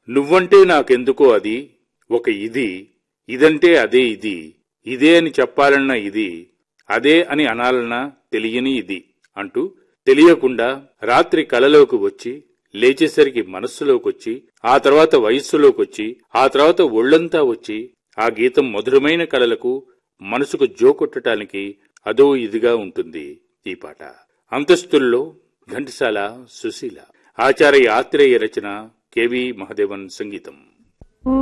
నువ్వంటే నాకెందుకో అది ఒక ఇది ఇదంటే అదే ఇది ఇదే అని చెప్పాలన్న ఇది అదే అని అనాలన్నా తెలియని ఇది అంటూ తెలియకుండా రాత్రి కలలోకి వచ్చి లేచేసరికి మనస్సులోకొచ్చి ఆ తర్వాత వయస్సులోకొచ్చి ఆ తర్వాత ఒళ్ళంతా వచ్చి ఆ గీతం మధురమైన కలలకు మనసుకు జోకొట్టడానికి అదో ఇదిగా ఉంటుంది ఈ పాట అంతస్తుల్లో ఘంటసాల సుశీల ఆచార్య ఆత్రేయ రచన కెవి మహదేవన్ సంగీతం